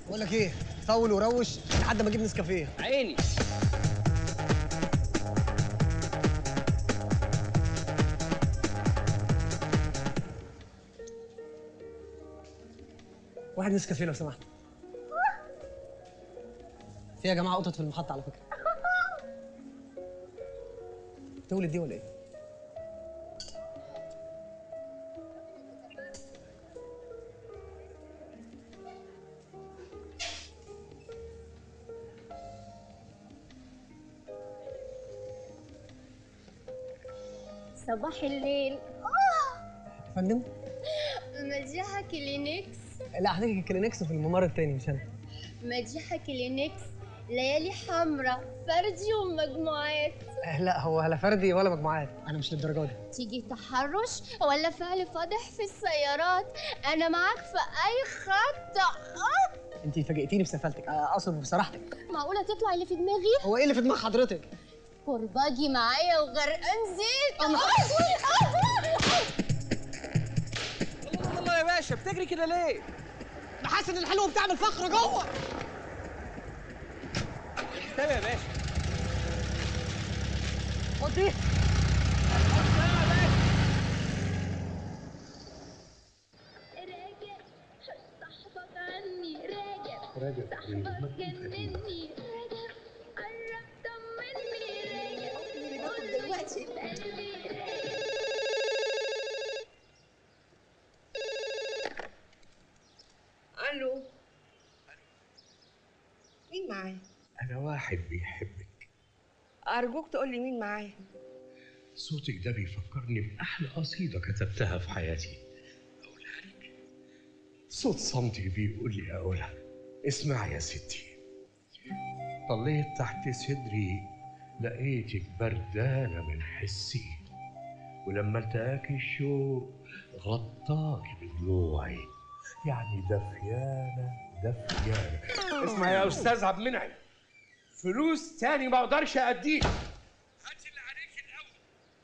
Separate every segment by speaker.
Speaker 1: بقول لك ايه طول وروش لحد ما اجيب نسكافيه
Speaker 2: عيني
Speaker 1: واحد نسكافيه لو سمحت في يا جماعه قطط في المحطه على فكره تولد دي ولا ايه
Speaker 3: صباح الليل
Speaker 1: يا فندم
Speaker 3: مديحة كلينكس
Speaker 1: لا حضرتك الكلينكس في الممر التاني مش انا
Speaker 3: مديحة كلينكس ليالي حمراء فردي ومجموعات
Speaker 1: آه، لا هو لا فردي ولا مجموعات انا مش للدرجه دي
Speaker 3: تيجي تحرش ولا فعل فاضح في السيارات انا معاك في اي خط آه!
Speaker 1: انت فاجئتيني بسفالتك آه، اقصد بصراحتك
Speaker 3: معقولة تطلع اللي في دماغي
Speaker 1: هو ايه اللي في دماغ حضرتك
Speaker 3: كرباجي معايا وغرقان زيت
Speaker 2: الله الله يا باشا بتجري كده ليه؟
Speaker 1: انا حاسس ان الحلو بتعمل فخر جوه
Speaker 2: تمام يا باشا
Speaker 1: خد دي
Speaker 3: راجع صاحبك عني راجع صاحبك جنني راجع قرب طمني راجع قول دلوقتي قلبي
Speaker 4: الو مين معايا
Speaker 5: أنا واحد بيحبك
Speaker 4: ارجوك تقول لي مين معايا
Speaker 5: صوتك ده بيفكرني بأحلى قصيدة كتبتها في حياتي أقولها لك صوت صمتي بيقول لي أقولها اسمع يا ستي طليت تحت صدري لقيتك بردانة من حسي ولما التقاك الشوق غطاك بدموعي يعني دفيانة دفيانة اسمع يا أستاذ عبد المنعم فلوس تاني ما أقدرش أديك هات اللي عليك الأول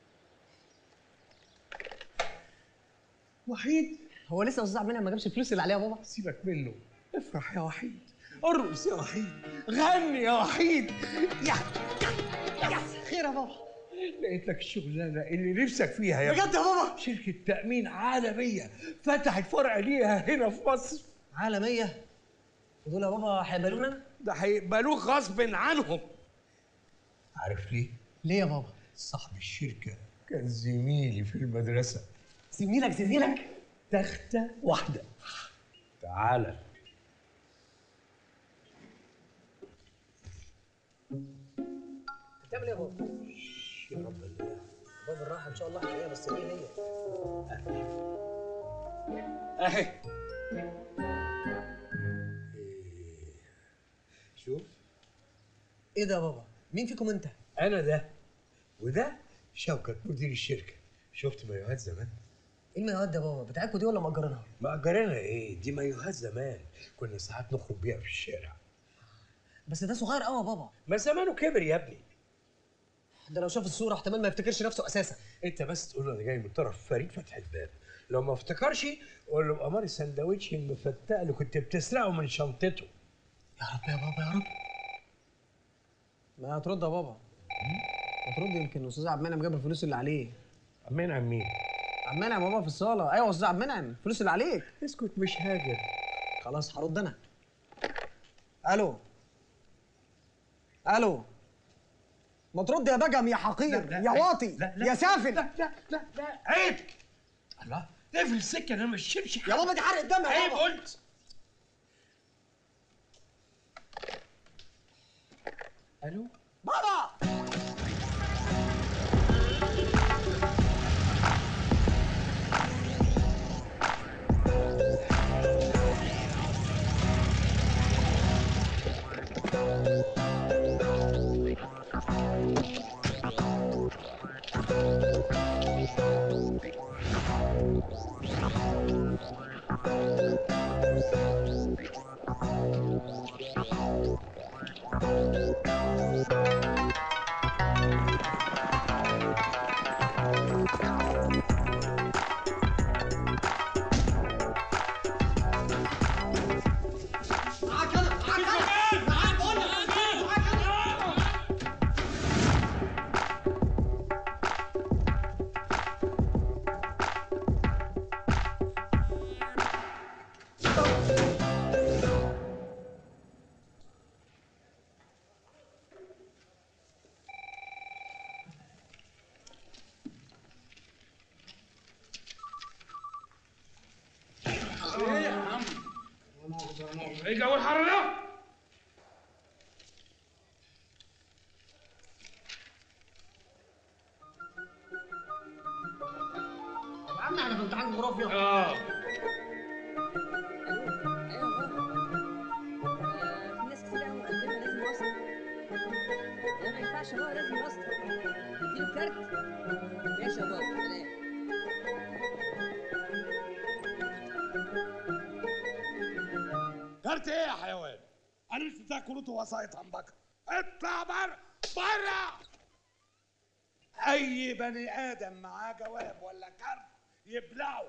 Speaker 5: وحيد
Speaker 1: هو لسه استاذ عبد المنعم ما جابش الفلوس اللي عليها يا بابا
Speaker 5: سيبك منه افرح يا وحيد ارقص يا وحيد غني يا وحيد يا
Speaker 1: خير يا بابا
Speaker 5: لقيت لك الشغلانه اللي نفسك فيها يا
Speaker 1: بجد يا بابا
Speaker 5: شركه تامين عالميه فتحت فرع ليها هنا في مصر
Speaker 1: عالميه ودول يا بابا هيقبلونا
Speaker 5: ده هيقبلوك غصب عنهم عارف ليه؟
Speaker 1: ليه يا بابا
Speaker 5: صاحب الشركه كان زميلي في المدرسه
Speaker 1: زميلك زميلك
Speaker 5: تختة واحدة تعالى
Speaker 1: بتعمل ايه يا بابا
Speaker 5: يا رب الله
Speaker 1: بابا بالراحه ان شاء الله هتلاقيها بس ايه هي
Speaker 5: اهي شوف
Speaker 1: ايه ده يا بابا مين فيكم انت
Speaker 5: انا ده وده شوكت مدير الشركه شفت مايوهات زمان
Speaker 1: ايه المايوهات ده يا بابا بتاعتكم دي ولا مأجرينها
Speaker 5: مأجرينها ايه دي مايوهات زمان كنا ساعات نخرج بيها في الشارع
Speaker 1: بس ده صغير قوي يا بابا
Speaker 5: ما زمانه كبر يا ابني
Speaker 1: ده لو شاف الصوره احتمال ما يفتكرش نفسه اساسا
Speaker 5: انت بس تقول له انا جاي من طرف فريق فتح الباب لو ما افتكرش قول له بأمر السندوتش المفتق اللي كنت بتسرقه من شنطته
Speaker 1: يا رب يا بابا يا رب ما هترد يا بابا ما ترد يمكن استاذ عبد المنعم جاب الفلوس اللي عليه
Speaker 5: مين عن مين؟
Speaker 1: عبد المنعم يا بابا في الصاله ايوه استاذ عبد المنعم الفلوس اللي عليك
Speaker 5: اسكت مش هاجر
Speaker 1: خلاص هرد انا الو الو ما ترد يا دجم يا حقير يا واطي يا سافل
Speaker 5: لا لا لا لا عيب الله اقفل السكه انا مش شبش
Speaker 1: يا بابا دي حرق دم يا
Speaker 5: عيب
Speaker 1: بابا
Speaker 5: قلت الو
Speaker 1: بابا معاك
Speaker 5: ايه جو الحر ده؟
Speaker 1: يا عم احنا في امتحان جغرافيا
Speaker 5: اه
Speaker 6: في ناس كتير قوي مقدمه لازم واسطه ده ما ينفعش هو لازم واسطه اديله كارت ماشي يا بابا سلام
Speaker 7: كارت ايه يا حيوان؟ انا مش بتاع كروت ووسايط همبكة اطلع بره بره اي بني ادم معاه جواب ولا كارت يبلعه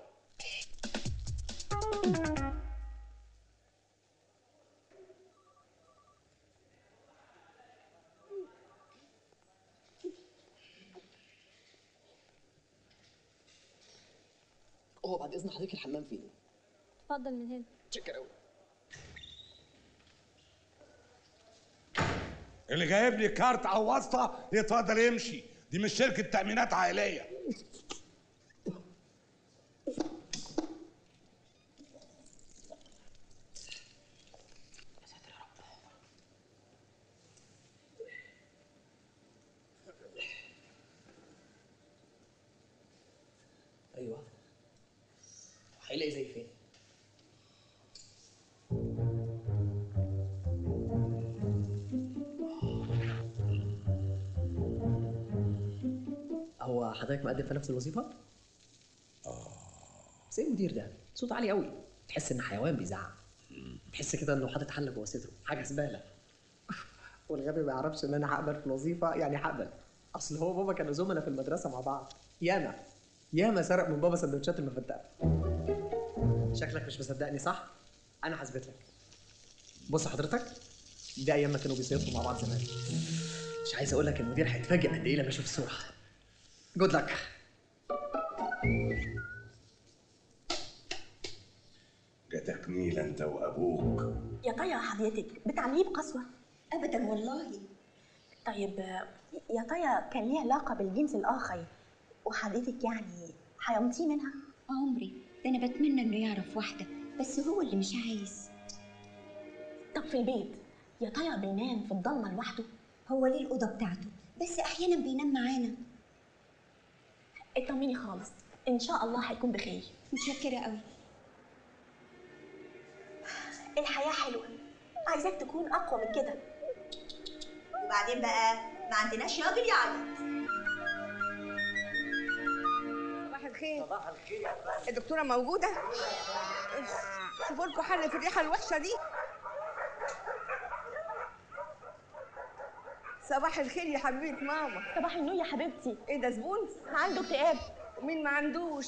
Speaker 8: هو بعد اذن حضرتك الحمام فين؟
Speaker 3: اتفضل من هنا
Speaker 8: شكرا قوي
Speaker 7: اللي جايب لي كارت او واسطه يتفضل يمشي دي مش شركه تامينات عائليه
Speaker 8: ايوه هيلاقي زي فين؟ هو حضرتك مقدم في نفس الوظيفة؟ اه زي المدير ده صوت عالي قوي تحس ان حيوان بيزعق تحس كده انه حاطط حله جوه صدره حاجه زباله والغبي ما يعرفش ان انا هقبل في الوظيفه يعني هقبل اصل هو بابا كانوا زملاء في المدرسه مع بعض ياما ياما سرق من بابا سندوتشات المفتقه شكلك مش مصدقني صح انا هثبت لك بص حضرتك دي ايام ما كانوا بيصيفوا مع بعض زمان مش عايز اقول لك المدير هيتفاجئ قد ايه لما يشوف الصوره جود لك
Speaker 7: جاتك نيلة انت وابوك
Speaker 9: يا طيب حضرتك بتعامليه بقسوة
Speaker 6: ابدا والله
Speaker 9: طيب يا طيب كان ليه علاقة بالجنس الآخر وحضرتك يعني حيمتيه منها
Speaker 6: عمري ده انا بتمنى انه يعرف واحده بس هو اللي مش عايز
Speaker 9: طب في البيت يا طيب بينام في الضلمة لوحده
Speaker 6: هو ليه الاوضه بتاعته بس احيانا بينام معانا
Speaker 9: اطمني خالص إن شاء الله هيكون بخير
Speaker 6: متشكره قوي
Speaker 9: الحياة حلوة عايزاك تكون أقوى من كده
Speaker 6: وبعدين بقى ما عندناش راجل يعيط
Speaker 4: صباح الخير صباح الخير الدكتورة موجودة شوفوا لكم حل في الريحة الوحشة دي صباح الخير يا حبيبة ماما
Speaker 9: صباح النور يا حبيبتي
Speaker 4: ايه ده زبون؟
Speaker 9: عنده اكتئاب
Speaker 4: مين ما عندوش؟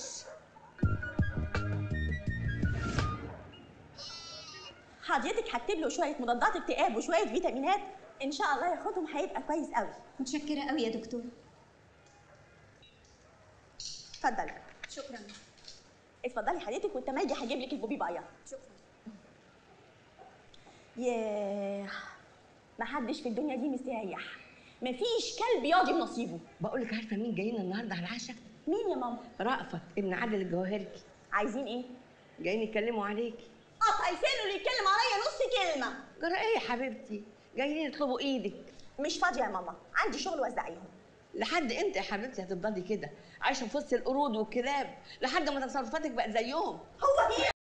Speaker 9: حضرتك هكتب له شوية مضادات اكتئاب وشوية فيتامينات إن شاء الله ياخدهم هيبقى كويس قوي
Speaker 6: متشكره قوي يا دكتور
Speaker 9: اتفضلي
Speaker 6: شكرا
Speaker 9: اتفضلي حضرتك وانت ما يجي هجيب لك البوبي بايا
Speaker 6: شكرا
Speaker 9: ياه ما حدش في الدنيا دي مستريح مفيش كلب ياضي بنصيبه
Speaker 4: بقول لك عارفة مين جايين النهاردة على العشاء؟
Speaker 9: مين يا ماما
Speaker 4: رأفت ابن عادل الجوهرجي
Speaker 9: عايزين ايه
Speaker 4: جايين يتكلموا عليكي
Speaker 9: قطع لسانه اللي يتكلم عليا نص كلمه
Speaker 4: جرى ايه يا حبيبتي؟ جايين يطلبوا ايدك
Speaker 9: مش فاضيه يا ماما عندي شغل وزعيهم
Speaker 4: لحد امتى يا حبيبتي هتفضلي كده عايشه في وسط القرود والكلاب لحد ما تصرفاتك بقت زيهم
Speaker 9: هو مين